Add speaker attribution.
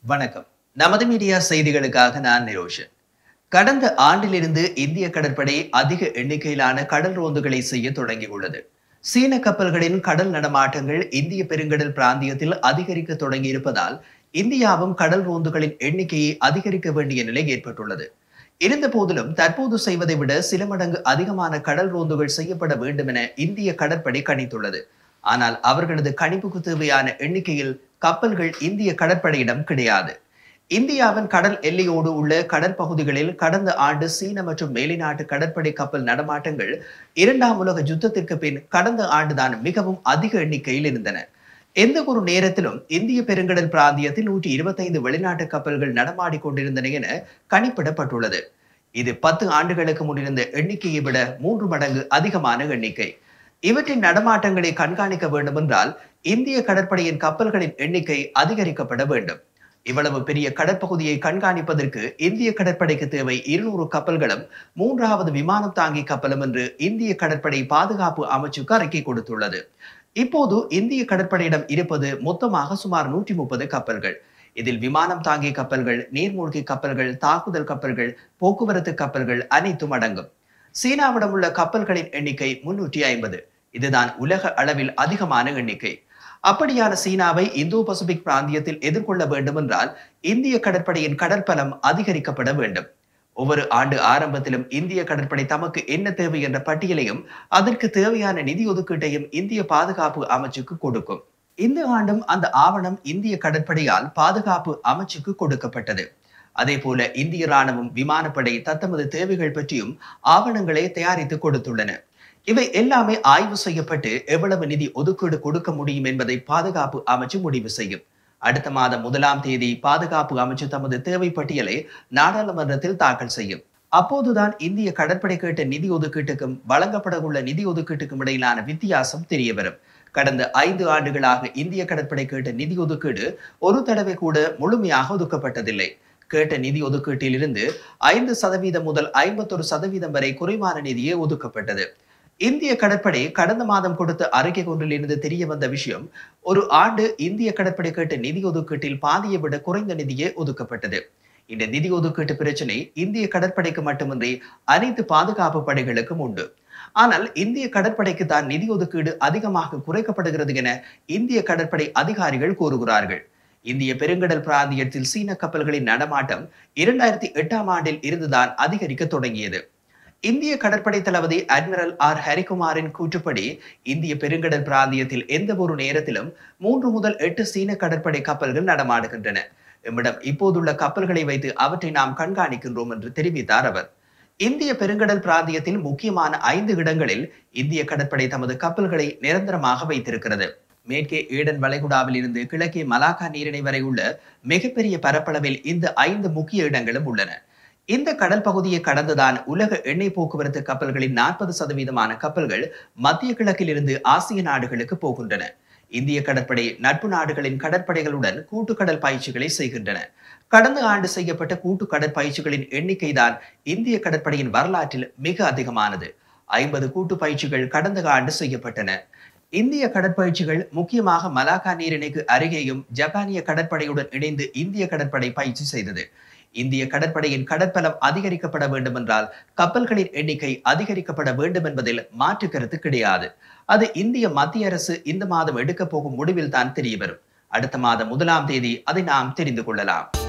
Speaker 1: வணக்கம் நமது மீடியா செய்திகளுக்காக நான் நிரோஷன் கடந்த ஆண்டிலிருந்து இந்திய கடற்படை அதிக எண்ணிக்கையிலான கடல் ரோந்துகளை செய்ய தொடங்கியுள்ளது சீன கப்பல்களின் கடல் நடமாட்டங்கள் இந்திய பெருங்கடல் பிராந்தியத்தில் அதிகரிக்க தொடங்கியிருப்பதால் இந்தியாவும் கடல் ரோந்துகளின் எண்ணிக்கையை அதிகரிக்க வேண்டிய நிலை ஏற்பட்டுள்ளது இருந்த போதிலும் தற்போது செய்வதை விட சில மடங்கு அதிகமான கடல் ரோந்துகள் செய்யப்பட வேண்டும் என இந்திய கடற்படை கணித்துள்ளது ஆனால் அவர்களது கணிப்புக்கு தேவையான எண்ணிக்கையில் கப்பல்கள் இந்திய கடற்படையிடம் கிடையாது இந்தியாவின் கடல் எல்லையோடு உள்ள கடற்பகுதிகளில் கடந்த ஆண்டு சீன மற்றும் மேலிநாட்டு கடற்படை கப்பல் நடமாட்டங்கள் இரண்டாம் உலக யுத்தத்திற்கு பின் கடந்த ஆண்டுதான் மிகவும் அதிக எண்ணிக்கையில் இருந்தன எந்த ஒரு நேரத்திலும் இந்திய பெருங்கடல் பிராந்தியத்தில் நூற்றி இருபத்தைந்து வெளிநாட்டு கப்பல்கள் நடமாடிக் கொண்டிருந்தன என கணிப்பிடப்பட்டுள்ளது இது பத்து ஆண்டுகளுக்கு முன்னிருந்த எண்ணிக்கையை விட மூன்று மடங்கு அதிகமான எண்ணிக்கை இவற்றின் நடமாட்டங்களை கண்காணிக்க வேண்டும் என்றால் இந்திய கடற்படையின் கப்பல்களின் எண்ணிக்கை அதிகரிக்கப்பட வேண்டும் இவ்வளவு பெரிய கடற்பகுதியை கண்காணிப்பதற்கு இந்திய கடற்படைக்கு தேவை இருநூறு கப்பல்களும் மூன்றாவது விமானம் தாங்கி கப்பலும் என்று இந்திய கடற்படை பாதுகாப்பு அமைச்சுக்கு அறிக்கை கொடுத்துள்ளது இப்போது இந்திய கடற்படையிடம் இருப்பது மொத்தமாக சுமார் நூற்றி முப்பது கப்பல்கள் இதில் விமானம் தாங்கி கப்பல்கள் நீர்மூழ்கி கப்பல்கள் தாக்குதல் கப்பல்கள் போக்குவரத்து கப்பல்கள் அனைத்தும் அடங்கும் சீனாவிடம் உள்ள கப்பல்களின் எண்ணிக்கை முன்னூற்றி ஐம்பது இதுதான் உலக அளவில் அதிகமான எண்ணிக்கை அப்படியான சீனாவை இந்தோ பசிபிக் பிராந்தியத்தில் எதிர்கொள்ள வேண்டும் என்றால் இந்திய கடற்படையின் கடற்பலம் அதிகரிக்கப்பட வேண்டும் ஒவ்வொரு ஆண்டு ஆரம்பத்திலும் இந்திய கடற்படை தமக்கு என்ன தேவை என்ற பட்டியலையும் அதற்கு தேவையான நிதி ஒதுக்கீட்டையும் இந்திய பாதுகாப்பு அமைச்சுக்கு கொடுக்கும் இந்த ஆண்டும் அந்த ஆவணம் இந்திய கடற்படையால் பாதுகாப்பு அமைச்சுக்கு கொடுக்கப்பட்டது அதே போல இந்திய ராணுவம் விமானப்படை தத்தமது தேவைகள் பற்றியும் ஆவணங்களை தயாரித்து கொடுத்துள்ளன இவை எல்லாமே ஆய்வு செய்யப்பட்டு எவ்வளவு நிதி ஒதுக்கீடு கொடுக்க முடியும் என்பதை பாதுகாப்பு அமைச்சு முடிவு செய்யும் அடுத்த மாதம் முதலாம் தேதி பாதுகாப்பு அமைச்சு தமது தேவை பட்டியலை நாடாளுமன்றத்தில் தாக்கல் செய்யும் அப்போதுதான் இந்திய கடற்படை கேட்ட நிதி ஒதுக்கீட்டுக்கும் வழங்கப்பட உள்ள நிதி ஒதுக்கீட்டுக்கும் இடையிலான வித்தியாசம் தெரிய வரும் கடந்த ஐந்து ஆண்டுகளாக இந்திய கடற்படை கேட்ட நிதி ஒதுக்கீடு ஒரு தடவை கூட முழுமையாக ஒதுக்கப்பட்டதில்லை கேட்ட நிதி ஒதுக்கீட்டில் இருந்து ஐந்து சதவீதம் முதல் ஐம்பத்தொரு சதவீதம் வரை குறைவான நிதியே ஒதுக்கப்பட்டது இந்திய கடற்படை கடந்த மாதம் கொடுத்த அறிக்கை ஒன்றில் இருந்து தெரிய வந்த விஷயம் ஒரு ஆண்டு இந்திய கடற்படை கேட்ட நிதி ஒதுக்கீட்டில் பாதியை விட குறைந்த நிதியே ஒதுக்கப்பட்டது இந்த நிதி ஒதுக்கீட்டு பிரச்சனை இந்திய கடற்படைக்கு மட்டுமின்றி அனைத்து பாதுகாப்பு படைகளுக்கும் உண்டு ஆனால் இந்திய கடற்படைக்கு தான் நிதி ஒதுக்கீடு அதிகமாக குறைக்கப்படுகிறது என இந்திய கடற்படை அதிகாரிகள் கூறுகிறார்கள் இந்திய பெருங்கடல் பிராந்தியத்தில் சீன கப்பல்களின் நடமாட்டம் இரண்டாயிரத்தி எட்டாம் ஆண்டில் இருந்துதான் அதிகரிக்க தொடங்கியது இந்திய கடற்படை தளபதி அட்மிரல் ஆர் ஹரிகுமாரின் கூற்றுப்படி இந்திய பெருங்கடல் பிராந்தியத்தில் எந்த ஒரு நேரத்திலும் மூன்று முதல் எட்டு சீன கடற்படை கப்பல்கள் நடமாடுகின்றன எம்மிடம் இப்போதுள்ள கப்பல்களை வைத்து அவற்றை நாம் கண்காணிக்கின்றோம் என்று தெரிவித்தார் அவர் இந்திய பெருங்கடல் பிராந்தியத்தில் முக்கியமான ஐந்து இடங்களில் இந்திய கடற்படை தமது கப்பல்களை நிரந்தரமாக வைத்திருக்கிறது மேற்கே ஏடன் வளைகுடாவில் இருந்து கிழக்கே மலாக்கா நீரிணை வரை உள்ள மிகப்பெரிய பரப்பளவில் இந்த ஐந்து முக்கிய இடங்களும் உள்ளன இந்த கடல் பகுதியை கடந்துதான் உலக எண்ணெய் போக்குவரத்து கப்பல்களின் நாற்பது சதவீதமான கப்பல்கள் மத்திய கிழக்கில் இருந்து ஆசிய நாடுகளுக்கு போகின்றன இந்திய கடற்படை நட்பு நாடுகளின் கடற்படைகளுடன் கூட்டு கடல் பயிற்சிகளை செய்கின்றன கடந்த ஆண்டு செய்யப்பட்ட கூட்டு கடற்பயிற்சிகளின் எண்ணிக்கை தான் இந்திய கடற்படையின் வரலாற்றில் மிக அதிகமானது ஐம்பது கூட்டு பயிற்சிகள் கடந்த ஆண்டு செய்யப்பட்டன இந்திய கடற்பயிற்சிகள் முக்கியமாக மலாக்கா நீரிணைக்கு அருகேயும் ஜப்பானிய கடற்படையுடன் இணைந்து இந்திய கடற்படை பயிற்சி செய்தது இந்திய கடற்படையின் கடற்பலம் அதிகரிக்கப்பட வேண்டும் என்றால் கப்பல்களின் எண்ணிக்கை அதிகரிக்கப்பட வேண்டும் என்பதில் மாற்று கருத்து கிடையாது அது இந்திய மத்திய அரசு இந்த மாதம் எடுக்க போகும் முடிவில் தான் தெரிய வரும் அடுத்த மாதம் முதலாம் தேதி அதை நாம் தெரிந்து கொள்ளலாம்